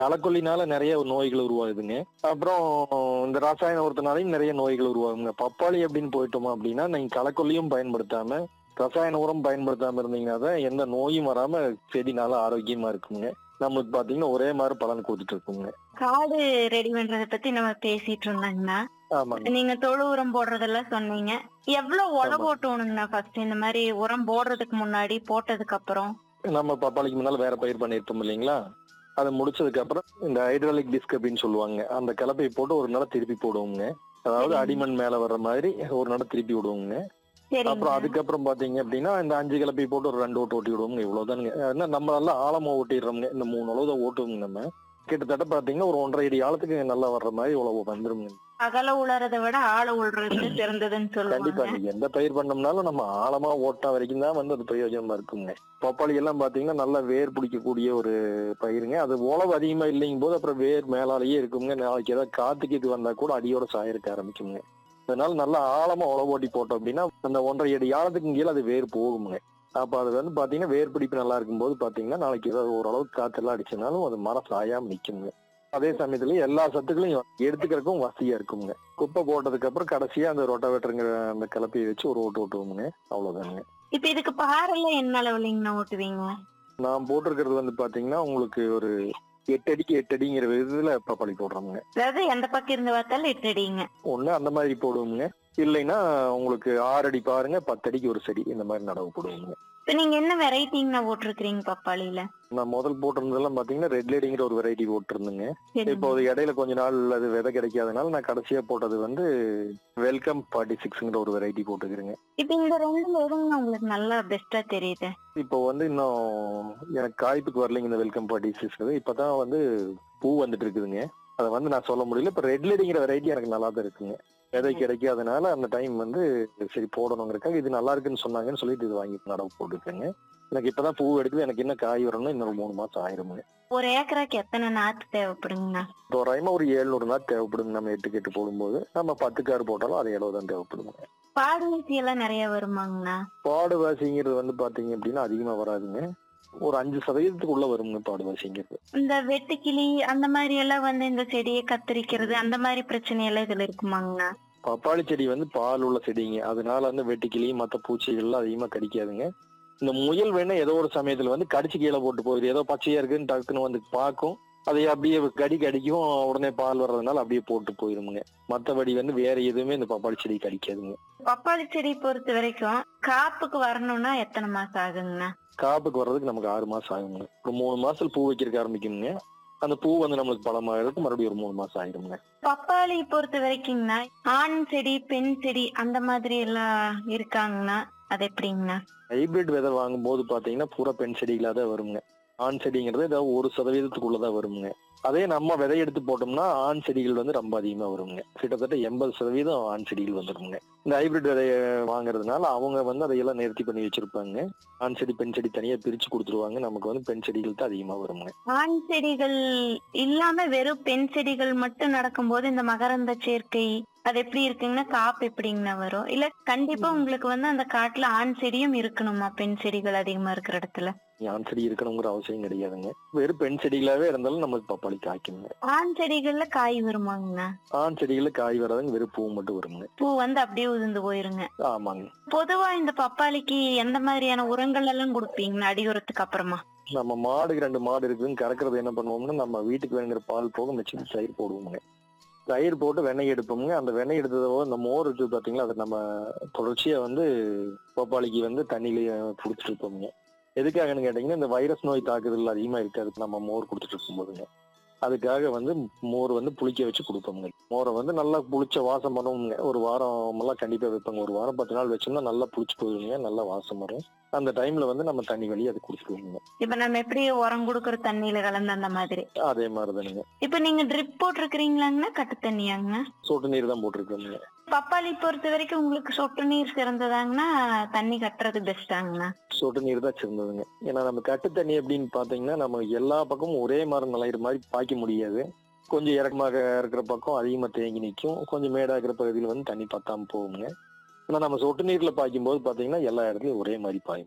களைக்கொல்லினால நிறைய நோய்கள் உருவாகுதுங்க அப்புறம் இந்த ரசாயன உரத்தினாலையும் நிறைய நோய்கள் உருவாகுங்க பப்பாளி அப்படின்னு போயிட்டோமா அப்படின்னா நீங்க களைக்கொல்லியும் பயன்படுத்தாம ரசாயன உரம் பயன்படுத்தாம இருந்தீங்கன்னா தான் எந்த நோயும் வராம செடி நல்லா ஆரோக்கியமா இருக்குங்க நம்மளுக்கு பாத்தீங்கன்னா ஒரே மாதிரி பலன் கொடுத்துட்டு இருக்குங்க காடு ரெடி பண்றத பத்தி நம்ம பேசிட்டு இருந்தாங்கண்ணா ஆமாங்க நீங்க தொழு உரம் போடுறதெல்லாம் சொன்னீங்க எவ்வளவு உழவு ஓட்டணுங்கண்ணா ஃபர்ஸ்ட் இந்த மாதிரி உரம் போடுறதுக்கு முன்னாடி போட்டதுக்கு அப்புறம் நம்ம பப்பாளிக்கு முன்னால வேற பயிர் பண்ணிருப்போம் இல்லைங்களா அதை முடிச்சதுக்கு அப்புறம் இந்த ஹைட்ராலிக் டிஸ்க் அப்படின்னு சொல்லுவாங்க அந்த கலப்பையை போட்டு ஒரு நாள் திருப்பி போடுவோங்க அதாவது சரிங்க. அடிமண் மேல வர்ற மாதிரி ஒரு நாள் திருப்பி விடுவோங்க அப்புறம் சரிங்க அதுக்கப்புறம் பாத்தீங்க அப்படின்னா இந்த அஞ்சு கலப்பை போட்டு ஒரு ரெண்டு ஓட்டு ஓட்டி விடுவோங்க இவ்வளவுதானுங்க ஏன்னா நம்ம நல்லா ஆழமா ஓட்டிடுறோம்ங்க இந்த மூணு அளவு தான் ஓட்டுவோங்க நம்ம கிட்டத்தட்ட பாத்தீங்கன்னா ஒரு ஒன்றரை அடி ஆழத்துக்கு நல்லா வர்ற மாதிரி இவ்வளவு வந்துருங்க அகல உளறதை விட ஆழ உள்றது சிறந்ததுன்னு கண்டிப்பா சொல்லுவாங்க நீங்க எந்த பயிர் பண்ணோம்னாலும் நம்ம ஆழமா ஓட்டா வரைக்கும் தான் வந்து அது பிரயோஜனமா இருக்குங்க பப்பாளி எல்லாம் பாத்தீங்கன்னா நல்லா வேர் பிடிக்கக்கூடிய ஒரு பயிருங்க அது உழவு அதிகமா இல்லைங்கும் போது அப்புறம் வேர் மேலாலேயே இருக்குங்க நாளைக்கு ஏதாவது காத்துக்கு இது வந்தா கூட அடியோட சாயறக்க ஆரம்பிக்குங்க அதனால நல்லா ஆழமா உழவு ஓட்டி போட்டோம் அப்படின்னா அந்த ஒன்றரை அடி ஆழத்துக்கு கீழே அது வேர் போகுங்க அப்ப அது வந்து பாத்தீங்கன்னா வேர் பிடிப்பு நல்லா இருக்கும்போது பாத்தீங்கன்னா நாளைக்கு ஏதாவது ஓரளவுக்கு காத்தெல்லாம் அடிச்சனாலும் அது மரம் சாயாம நிக்குங்க அதே சமயத்துல எல்லா சத்துக்களையும் எடுத்துக்கிறதுக்கும் வசதியா இருக்குங்க குப்பை போட்டதுக்கு அப்புறம் கடைசியா அந்த ரொட்டவேட்டருங்கிற அந்த கலப்பையை வச்சு ஒரு ஓட்டு ஓட்டுவோங்க அவ்வளவுதாங்க இப்ப இதுக்கு பாறைல என்ன அளவுலங்கண்ணா ஓட்டுவீங்க நான் போட்டிருக்கிறது வந்து பாத்தீங்கன்னா உங்களுக்கு ஒரு எட்டு அடிக்கு எட்டு அடிங்கிற விதத்துல பப்பாளி போடுறோமுங்க அதாவது எந்த பக்கம் இருந்து பார்த்தாலும் எட்டு அடிங்க ஒண்ணு அந்த மாதிரி போடுவோமுங்க இல்லைன்னா உங்களுக்கு ஆறு அடி பாருங்க பத்து அடிக்கு ஒரு செடி இந்த மாதிரி நடவு போடுவோங்க இப்ப நீங்க என்ன வெரைட்டிங்கண்ணா போட்டிருக்கிறீங்க பப்பாளியில நான் முதல் போட்டிருந்ததெல்லாம் பாத்தீங்கன்னா ரெட் லேடிங்கிற ஒரு வெரைட்டி போட்டிருந்தேங்க சரிங்க. இப்போ அது இடையில கொஞ்ச நாள் அது விதை கிடைக்காதனால நான் கடைசியா போட்டது வந்து வெல்கம் ஃபார்ட்டி சிக்ஸ்ங்கிற ஒரு வெரைட்டி போட்டுக்கிறேங்க இப்ப இந்த ரெண்டுல எதுங்க உங்களுக்கு நல்லா பெஸ்டா தெரியுது இப்போ வந்து இன்னும் எனக்கு காய்ப்புக்கு வரலைங்க இந்த வெல்கம் பார்ட்டி சிஸ்டர் இப்பதான் வந்து பூ வந்துட்டு இருக்குதுங்க அதை வந்து நான் சொல்ல முடியல இப்ப ரெட் லேடிங்கிற வெரைட்டி எனக்கு நல்லா தான் இருக்குங்க விதை கிடைக்காதனால அந்த டைம் வந்து சரி போடணுங்கிறக்காக இது நல்லா இருக்குன்னு சொன்னாங்கன்னு சொல்லிட்டு இது வாங்கி நடவு போட்டுருக்கேங்க எனக்கு இப்பதான் பூ எடுக்குது எனக்கு இன்னும் காய் வரணும்னா இன்னொரு மூணு மாசம் ஆயிருமுங்க ஒரு ஏக்கராக்கு எத்தனை நாத்து தேவைப்படுங்கண்ணா தோராயமா ஒரு ஏழுநூறு நாள் தேவைப்படுங்க நம்ம எட்டு கெட்டு போடும்போது நம்ம பத்து கார் போட்டாலும் அது எவ்வளவு தான் தேவைப்படுங்க பாடு ஊசி எல்லாம் நிறைய வருமாங்கண்ணா பாடுவாசிங்கிறது வந்து பாத்தீங்க அப்படின்னா அதிகமா வராதுங்க ஒரு அஞ்சு சதவீதத்துக்குள்ள வருங்க பாடுவாசிங்கிறது இந்த வெட்டுக்கிளி அந்த மாதிரி எல்லாம் வந்து இந்த செடியை கத்திரிக்கிறது அந்த மாதிரி பிரச்சனை எல்லாம் இதுல இருக்குமாங்கண்ணா பப்பாளி செடி வந்து பால் உள்ள செடிங்க அதனால வந்து வெட்டுக்கிளி மற்ற பூச்சிகள்லாம் அதிகமா கடிக்காதுங்க இந்த முயல் வேணா ஏதோ ஒரு சமயத்துல வந்து கடிச்சு கீழே போட்டு போகுது ஏதோ பச்சையா இருக்குன்னு டக்குன்னு வந்து பார்க்கும் அதை அப்படியே கடி கடிக்கும் உடனே பால் வர்றதுனால அப்படியே போட்டு போயிருமுங்க மத்தபடி வந்து வேற எதுவுமே இந்த பப்பாளி செடி கடிக்காதுங்க பப்பாளி செடி பொறுத்த வரைக்கும் காப்புக்கு வரணும்னா எத்தனை மாசம் ஆகுங்கண்ணா காப்புக்கு வர்றதுக்கு நமக்கு ஆறு மாசம் ஆகுங்க ஒரு மூணு மாசத்துல பூ வைக்கிறதுக்கு ஆரம்பிக்குங்க அந்த பூ வந்து நம்மளுக்கு பழமாகிறதுக்கு மறுபடியும் ஒரு மூணு மாசம் ஆயிருங்க பப்பாளி பொறுத்த வரைக்குங்கண்ணா ஆண் செடி பெண் செடி அந்த மாதிரி எல்லாம் இருக்காங்கண்ணா அது எப்படிங்கண்ணா ஹைபிரிட் விதை வாங்கும்போது பாத்தீங்கன்னா பூரா பெண் செடிகளா தான் வருங்க ஆண் செடிங்கிறது ஏதாவது ஒரு சதவீதத்துக்குள்ளதான் வருங்க அதே நம்ம விதை எடுத்து போட்டோம்னா ஆண் செடிகள் வந்து ரொம்ப அதிகமா வருங்க கிட்டத்தட்ட எண்பது சதவீதம் ஆண் செடிகள் வந்துருங்க இந்த ஹைபிரிட் விதைய வாங்குறதுனால அவங்க வந்து அதையெல்லாம் நேர்த்தி பண்ணி வச்சிருப்பாங்க ஆண் செடி பெண் செடி தனியா பிரிச்சு கொடுத்துருவாங்க நமக்கு வந்து பெண் செடிகள் தான் அதிகமா வருங்க ஆண் செடிகள் இல்லாம வெறும் பெண் செடிகள் மட்டும் நடக்கும்போது இந்த மகரந்த சேர்க்கை அது எப்படி இருக்குங்கன்னா காப்பு எப்படிங்கண்ணா வரும் இல்ல கண்டிப்பா உங்களுக்கு வந்து அந்த காட்டுல ஆண் செடியும் இருக்கணுமா பெண் செடிகள் அதிகமா இருக்கிற இடத்துல ஆண் செடி இருக்கணுங்கிற அவசியம் கிடையாதுங்க வெறும் பெண் செடிகளாவே இருந்தாலும் நமக்கு பப்பாளி காய்க்குங்க ஆண் செடிகள்ல காய் வருமாங்கண்ணா ஆண் செடிகள்ல காய் வராதுங்க வெறும் பூ மட்டும் வருங்க பூ வந்து அப்படியே உதிர்ந்து போயிருங்க ஆமாங்க பொதுவா இந்த பப்பாளிக்கு எந்த மாதிரியான உரங்கள் எல்லாம் கொடுப்பீங்கண்ணா அடி உரத்துக்கு அப்புறமா நம்ம மாடுக்கு ரெண்டு மாடு இருக்குன்னு கறக்கிறது என்ன பண்ணுவோம்னா நம்ம வீட்டுக்கு வேணுங்கிற பால் போக மிச்சம் தயிர் போடுவோங்க தயிர் போட்டு வெண்ணெய் எடுப்போங்க அந்த வெண்ணெய் எடுத்ததோ இந்த மோர் இருக்கு பாத்தீங்களா அதை நம்ம தொடர்ச்சியா வந்து பப்பாளிக்கு வந்து தண்ணியில குடிச்சிட்டு இருப்போங்க எதுக்காகன்னு கேட்டீங்கன்னா இந்த வைரஸ் நோய் தாக்குதல் அதிகமா இருக்காது நம்ம மோர் குடிச்சிட்டு இருக்கும்போதுங்க அதுக்காக வந்து மோர் வந்து புளிக்க வச்சு கொடுப்போங்க மோரை வந்து நல்லா புளிச்ச வாசம் பண்ணுவோங்க ஒரு வாரம் எல்லாம் கண்டிப்பா வைப்பாங்க ஒரு வாரம் பத்து நாள் வச்சோம்னா நல்லா புளிச்சு போயிருங்க நல்லா வாசம் வரும் அந்த டைம்ல வந்து நம்ம தண்ணி வழி அதை குடிச்சுக்குவோங்க இப்ப நம்ம எப்படி உரம் கொடுக்கற தண்ணியில கலந்து அந்த மாதிரி அதே மாதிரிதானுங்க இப்ப நீங்க ட்ரிப் போட்டிருக்கிறீங்களாங்கண்ணா கட்டு தண்ணியாங்கண்ணா சொட்டு நீர் தான் போட்டிருக்கோங்க பப்பாளி பொறுத்த வரைக்கும் உங்களுக்கு சொட்டு நீர் சிறந்ததாங்கன்னா தண்ணி கட்டுறது பெஸ்டாங்கண்ணா சொட்டு நீர் தான் சிறந்ததுங்க ஏன்னா நம்ம கட்டு தண்ணி அப்படின்னு பாத்தீங்கன்னா நம்ம எல்லா பக்கமும் ஒரே மாதிரி நலையிற மாதிரி பாய்க்க முடியாது கொஞ்சம் இறக்கமாக இருக்கிற பக்கம் அதிகமா தேங்கி நிற்கும் கொஞ்சம் மேடா இருக்கிற பகுதியில் வந்து தண்ணி பத்தாம போகுங்க ஆனா நம்ம சொட்டு நீர்ல பாய்க்கும் போது பாத்தீங்கன்னா எல்லா இடத்துலயும் ஒரே மாதிரி பாயுங்க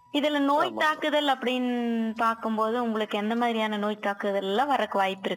இதுல நோய் ஆமா. தாக்குதல் அப்படின்னு பார்க்கும்போது உங்களுக்கு எந்த மாதிரியான நோய் தாக்குதல் எல்லாம் வரக்கு வாய்ப்பு இருக்கு